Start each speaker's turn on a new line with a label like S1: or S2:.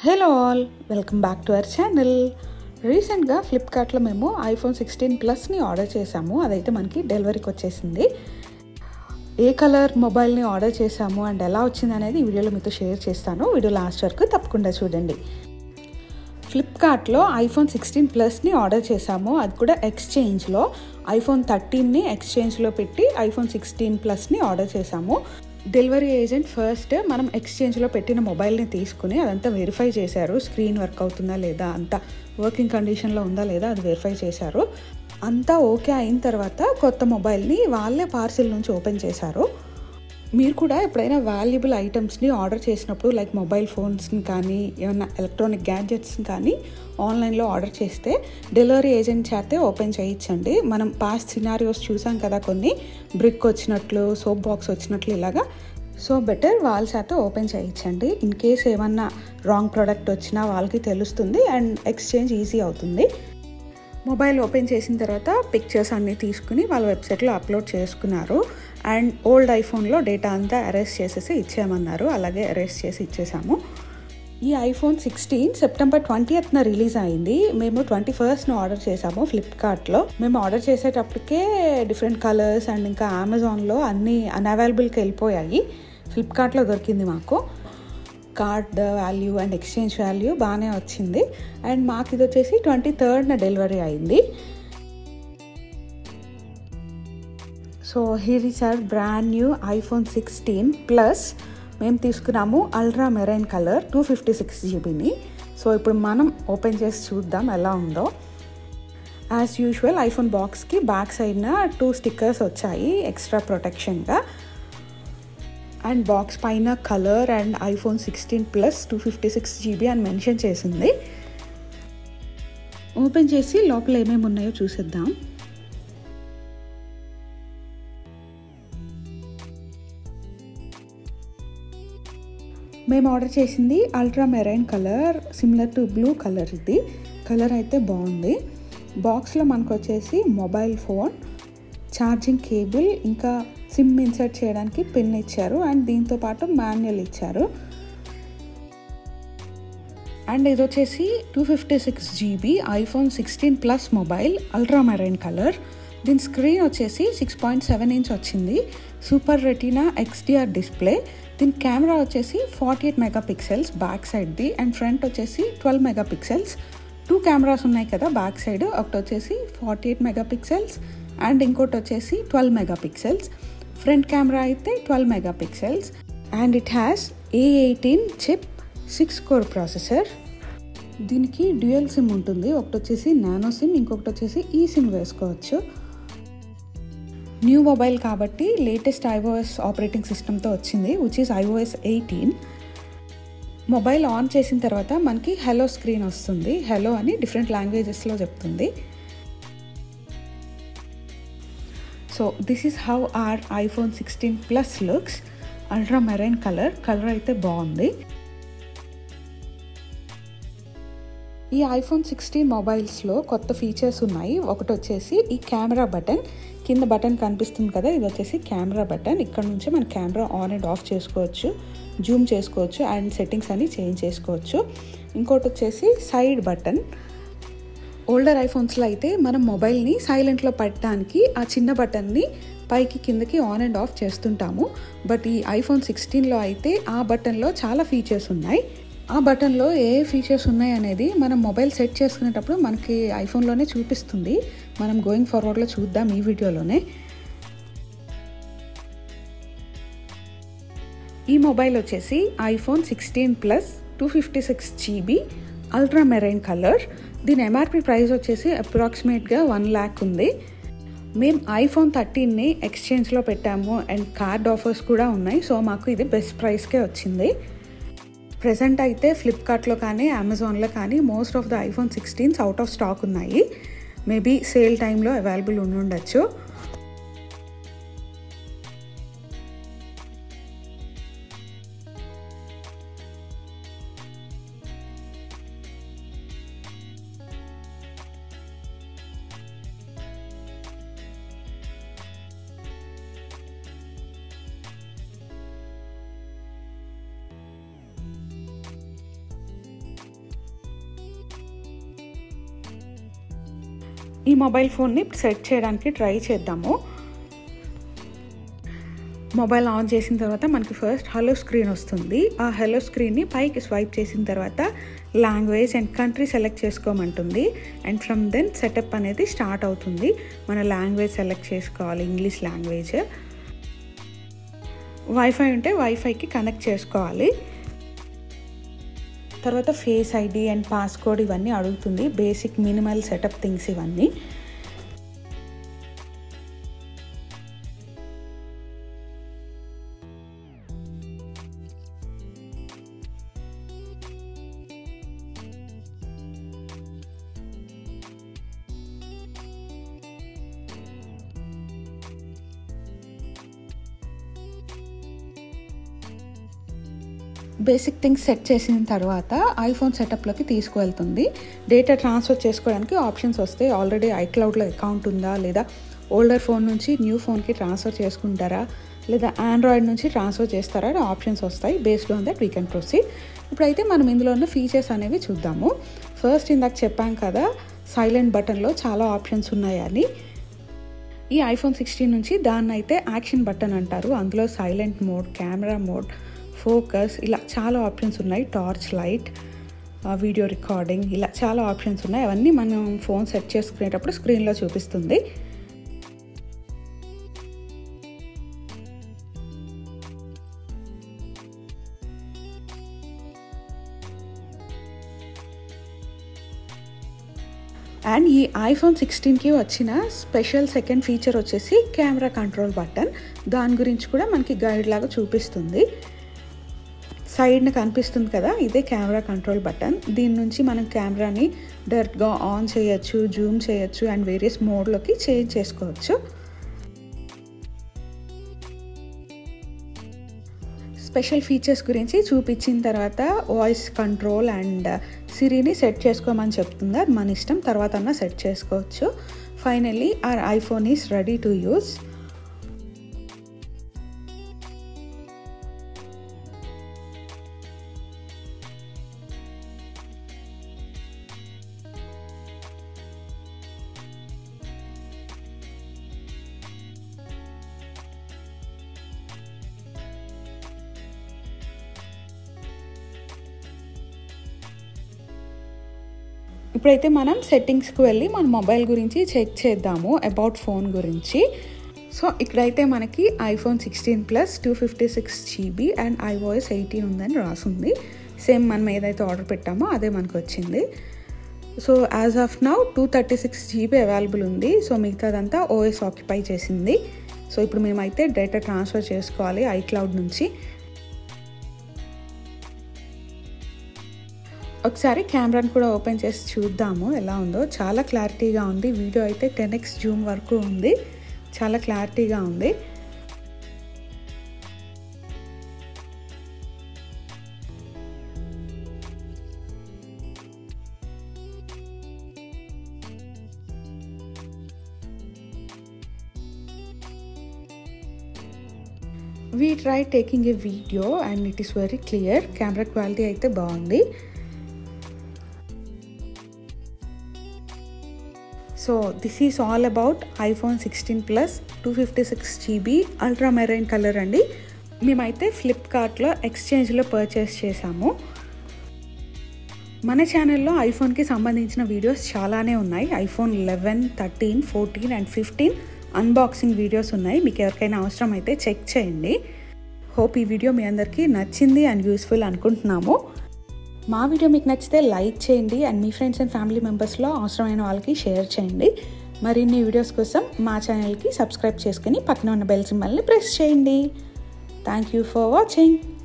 S1: hello all welcome back to our channel రీసెంట్గా ఫ్లిప్కార్ట్లో మేము ఐఫోన్ సిక్స్టీన్ ప్లస్ని ఆర్డర్ చేసాము అదైతే మనకి డెలివరీకి వచ్చేసింది ఏ కలర్ మొబైల్ని ఆర్డర్ చేసాము అండ్ ఎలా వచ్చింది అనేది ఈ వీడియోలో మీతో షేర్ చేస్తాను వీడియో లాస్ట్ వరకు తప్పకుండా చూడండి ఫ్లిప్కార్ట్లో ఐఫోన్ సిక్స్టీన్ ప్లస్ని ఆర్డర్ చేసాము అది కూడా ఎక్స్చేంజ్లో ఐఫోన్ థర్టీన్ని ఎక్స్చేంజ్లో పెట్టి ఐఫోన్ సిక్స్టీన్ ప్లస్ని ఆర్డర్ చేసాము డెలివరీ ఏజెంట్ ఫస్ట్ మనం ఎక్స్చేంజ్లో పెట్టిన మొబైల్ని తీసుకుని అదంతా వెరిఫై చేశారు స్క్రీన్ వర్క్ అవుతుందా లేదా అంతా వర్కింగ్ కండిషన్లో ఉందా లేదా అది వెరిఫై చేశారు అంతా ఓకే అయిన తర్వాత కొత్త మొబైల్ని వాళ్ళే పార్సిల్ నుంచి ఓపెన్ చేశారు మీరు కూడా ఎప్పుడైనా వాల్యుబుల్ ఐటమ్స్ని ఆర్డర్ చేసినప్పుడు లైక్ మొబైల్ ఫోన్స్ని కానీ ఏమైనా ఎలక్ట్రానిక్ గ్యాడ్జెట్స్ని కానీ ఆన్లైన్లో ఆర్డర్ చేస్తే డెలివరీ ఏజెంట్ చేతే ఓపెన్ చేయించండి మనం పాస్ట్ సినారియోస్ చూసాం కదా కొన్ని బ్రిక్ వచ్చినట్లు సోప్ బాక్స్ వచ్చినట్లు ఇలాగా సో బెటర్ వాళ్ళ చేత ఓపెన్ చేయించండి ఇన్ కేస్ ఏమన్నా రాంగ్ ప్రోడక్ట్ వచ్చినా వాళ్ళకి తెలుస్తుంది అండ్ ఎక్స్చేంజ్ ఈజీ అవుతుంది మొబైల్ ఓపెన్ చేసిన తర్వాత పిక్చర్స్ అన్నీ తీసుకుని వాళ్ళ వెబ్సైట్లో అప్లోడ్ చేసుకున్నారు అండ్ ఓల్డ్ ఐఫోన్లో డేటా అంతా అరెస్ట్ చేసేసి ఇచ్చేయమన్నారు అలాగే అరెస్ట్ చేసి ఇచ్చేసాము ఈ ఐఫోన్ సిక్స్టీన్ సెప్టెంబర్ ట్వంటీయత్న రిలీజ్ అయింది మేము ట్వంటీ ఫస్ట్న ఆర్డర్ చేసాము ఫ్లిప్కార్ట్లో మేము ఆర్డర్ చేసేటప్పటికే డిఫరెంట్ కలర్స్ అండ్ ఇంకా అమెజాన్లో అన్నీ అన్అవైలబుల్కి వెళ్ళిపోయాయి ఫ్లిప్కార్ట్లో దొరికింది మాకు card value and exchange value బాగానే వచ్చింది అండ్ మాకు ఇది వచ్చేసి ట్వంటీ థర్డ్న డెలివరీ అయింది so here is our brand new iPhone sixteen plus మేము తీసుకున్నాము ultramarine colour two fifty six జీబీని సో ఇప్పుడు మనం ఓపెన్ చేసి చూద్దాం ఎలా ఉందో యాజ్ యూజువల్ ఐఫోన్ బాక్స్కి బ్యాక్ సైడ్న టూ స్టిక్కర్స్ వచ్చాయి ఎక్స్ట్రా ప్రొటెక్షన్గా అండ్ బాక్స్ పైన colour and iPhone sixteen plus two fifty six GB అని మెన్షన్ చేసింది ఓపెన్ చేసి లోపల ఏమేమి ఉన్నాయో చూసేద్దాం మేము ఆర్డర్ చేసింది ultramarine colour similar to blue colour ఇది కలర్ అయితే బాగుంది బాక్స్లో మనకు వచ్చేసి మొబైల్ ఫోన్ ఛార్జింగ్ కేబుల్ ఇంకా సిమ్ ఇన్సర్ట్ చేయడానికి పిన్ ఇచ్చారు అండ్ దీంతో పాటు మాన్యువల్ ఇచ్చారు అండ్ ఇది వచ్చేసి two fifty six GB iPhone sixteen plus mobile ultramarine colour దీని స్క్రీన్ వచ్చేసి సిక్స్ పాయింట్ సెవెన్ ఇంచ్ వచ్చింది సూపర్ రెటీనా ఎక్స్డిఆర్ డిస్ప్లే దీని కెమెరా వచ్చేసి forty eight megapixels back సైడ్ది అండ్ ఫ్రంట్ వచ్చేసి twelve megapixels two cameras ఉన్నాయి కదా back side ఒకటి వచ్చేసి forty eight megapixels and ఇంకోటి వచ్చేసి twelve megapixels front camera అయితే twelve megapixels and it has A eighteen chip six core processor దీనికి dual SIM ఉంటుంది ఒకటి వచ్చేసి నానో సిమ్ ఇంకొకటి వచ్చేసి ఈ సిమ్ వేసుకోవచ్చు న్యూ మొబైల్ కాబట్టి లేటెస్ట్ ఐఓఎస్ ఆపరేటింగ్ సిస్టమ్తో వచ్చింది which is iOS eighteen mobile on చేసిన తర్వాత మనకి హలో స్క్రీన్ వస్తుంది హలో అని డిఫరెంట్ లాంగ్వేజెస్లో చెప్తుంది so this is how our iPhone sixteen plus looks ultramarine colour colour అయితే బాగుంది ఈ ఐఫోన్ సిక్స్టీన్ మొబైల్స్లో కొత్త ఫీచర్స్ ఉన్నాయి ఒకటి వచ్చేసి ఈ కెమెరా బటన్ కింద బటన్ కనిపిస్తుంది కదా ఇది వచ్చేసి కెమెరా బటన్ ఇక్కడ నుంచి మన కెమెరా ఆన్ అండ్ ఆఫ్ చేసుకోవచ్చు జూమ్ చేసుకోవచ్చు అండ్ సెట్టింగ్స్ అన్ని చేంజ్ చేసుకోవచ్చు ఇంకోటి వచ్చేసి సైడ్ బటన్ ఓల్డర్ ఐఫోన్స్లో అయితే మనం మొబైల్ని సైలెంట్లో పెట్టడానికి ఆ చిన్న బటన్ని పైకి కిందకి ఆన్ అండ్ ఆఫ్ చేస్తుంటాము బట్ ఈ ఐఫోన్ సిక్స్టీన్లో అయితే ఆ బటన్లో చాలా ఫీచర్స్ ఉన్నాయి ఆ బటన్లో ఏ ఏ ఫీచర్స్ ఉన్నాయి అనేది మనం మొబైల్ సెట్ చేసుకునేటప్పుడు మనకి ఐఫోన్లోనే చూపిస్తుంది మనం గోయింగ్ ఫార్వర్డ్లో చూద్దాం ఈ వీడియోలోనే ఈ మొబైల్ వచ్చేసి iPhone sixteen plus two fifty six GB ultramarine colour దీని ఎంఆర్పి ప్రైస్ వచ్చేసి అప్రాక్సిమేట్గా వన్ ల్యాక్ ఉంది మేము ఐఫోన్ థర్టీన్ని ఎక్స్చేంజ్లో పెట్టాము అండ్ కార్డ్ ఆఫర్స్ కూడా ఉన్నాయి సో మాకు ఇది బెస్ట్ ప్రైస్కే వచ్చింది ప్రజెంట్ అయితే ఫ్లిప్కార్ట్లో కానీ అమెజాన్లో కానీ most of the iPhone sixteens out of stock ఉన్నాయి మేబీ సేల్ టైంలో అవైలబుల్ ఉండి ఉండొచ్చు ఈ మొబైల్ ఫోన్ని సెట్ చేయడానికి ట్రై చేద్దాము మొబైల్ ఆన్ చేసిన తర్వాత మనకి ఫస్ట్ హలో స్క్రీన్ వస్తుంది ఆ హలో స్క్రీన్ని పైకి స్వైప్ చేసిన తర్వాత లాంగ్వేజ్ అండ్ కంట్రీ సెలెక్ట్ చేసుకోమంటుంది అండ్ ఫ్రమ్ దెన్ సెటప్ అనేది స్టార్ట్ అవుతుంది మన లాంగ్వేజ్ సెలెక్ట్ చేసుకోవాలి ఇంగ్లీష్ లాంగ్వేజ్ వైఫై ఉంటే వైఫైకి కనెక్ట్ చేసుకోవాలి తర్వాత ఫేస్ ఐడి అండ్ పాస్కోడ్ ఇవన్నీ అడుగుతుంది బేసిక్ మినిమల్ సెటప్ థింగ్స్ ఇవన్నీ బేసిక్ థింగ్స్ సెట్ చేసిన తర్వాత ఐఫోన్ సెటప్లోకి తీసుకువెళ్తుంది డేటా ట్రాన్స్ఫర్ చేసుకోవడానికి ఆప్షన్స్ వస్తాయి ఆల్రెడీ ఐక్లౌడ్లో అకౌంట్ ఉందా లేదా ఓల్డర్ ఫోన్ నుంచి న్యూ ఫోన్కి ట్రాన్స్ఫర్ చేసుకుంటారా లేదా ఆండ్రాయిడ్ నుంచి ట్రాన్స్ఫర్ చేస్తారా అని ఆప్షన్స్ వస్తాయి based on that we can proceed ఇప్పుడైతే మనం ఇందులో ఉన్న ఫీచర్స్ అనేవి చూద్దాము ఫస్ట్ ఇందాక చెప్పాం కదా సైలెంట్ బటన్లో చాలా ఆప్షన్స్ ఉన్నాయని ఈ ఐఫోన్ సిక్స్టీన్ నుంచి దాన్ని అయితే యాక్షన్ బటన్ అంటారు అందులో silent mode camera mode focus ఇలా చాలా ఆప్షన్స్ ఉన్నాయి టార్చ్ లైట్ వీడియో రికార్డింగ్ ఇలా చాలా ఆప్షన్స్ ఉన్నాయి అవన్నీ మనం ఫోన్ సెట్ చేసుకునేటప్పుడు స్క్రీన్లో చూపిస్తుంది అండ్ ఈ ఐఫోన్ సిక్స్టీన్కి వచ్చిన స్పెషల్ సెకండ్ ఫీచర్ వచ్చేసి కెమెరా కంట్రోల్ బటన్ దాని గురించి కూడా మనకి గైడ్ లాగా చూపిస్తుంది సైడ్న కనిపిస్తుంది కదా ఇదే కెమెరా కంట్రోల్ బటన్ దీని నుంచి మనం కెమెరాని డైరెక్ట్గా ఆన్ చేయొచ్చు జూమ్ చేయొచ్చు అండ్ వేరియస్ మోడ్లోకి చేంజ్ చేసుకోవచ్చు స్పెషల్ ఫీచర్స్ గురించి చూపించిన తర్వాత వాయిస్ కంట్రోల్ అండ్ సిరీని సెట్ చేసుకోమని చెప్తుంది అది మన ఇష్టం తర్వాత అన్న సెట్ చేసుకోవచ్చు finally our iPhone is ready to use ఇప్పుడైతే మనం సెట్టింగ్స్కి వెళ్ళి మన మొబైల్ గురించి చెక్ చేద్దాము అబౌట్ ఫోన్ గురించి సో ఇక్కడైతే మనకి iPhone sixteen plus two fifty six GB and iOS eighteen ఉందని రాసుంది సేమ్ మనం ఏదైతే ఆర్డర్ పెట్టామో అదే మనకు వచ్చింది so as of now two thirty six GB available ఉంది సో మిగతాదంతా ఓఎస్ ఆక్యుపై చేసింది సో ఇప్పుడు మేమైతే డేటా ట్రాన్స్ఫర్ చేసుకోవాలి ఐక్లౌడ్ నుంచి ఒకసారి కెమెరాని కూడా ఓపెన్ చేసి చూద్దాము ఎలా ఉందో చాలా క్లారిటీగా ఉంది వీడియో అయితే టెన్ ఎక్స్ జూమ్ వరకు ఉంది చాలా క్లారిటీగా ఉంది we try taking a video and it is very clear camera quality అయితే బాగుంది so this is all about iPhone sixteen plus two fifty six GB ultramarine colour అండి మేమైతే ఫ్లిప్కార్ట్లో ఎక్స్చేంజ్లో పర్చేస్ చేసాము మన ఛానల్లో ఐఫోన్కి సంబంధించిన వీడియోస్ చాలానే ఉన్నాయి iPhone eleven thirteen fourteen and fifteen unboxing videos ఉన్నాయి మీకు ఎవరికైనా అవసరం అయితే చెక్ చేయండి హోప్ ఈ వీడియో మీ అందరికీ నచ్చింది అండ్ యూస్ఫుల్ అనుకుంటున్నాము మా వీడియో మీకు నచ్చితే లైక్ చేయండి అండ్ మీ ఫ్రెండ్స్ అండ్ ఫ్యామిలీ మెంబర్స్లో అవసరమైన వాళ్ళకి షేర్ చేయండి మరిన్ని వీడియోస్ కోసం మా ఛానల్కి సబ్స్క్రైబ్ చేసుకుని పక్కన ఉన్న బెల్ సింబల్ని ప్రెస్ చేయండి థ్యాంక్ యూ ఫర్ వాచింగ్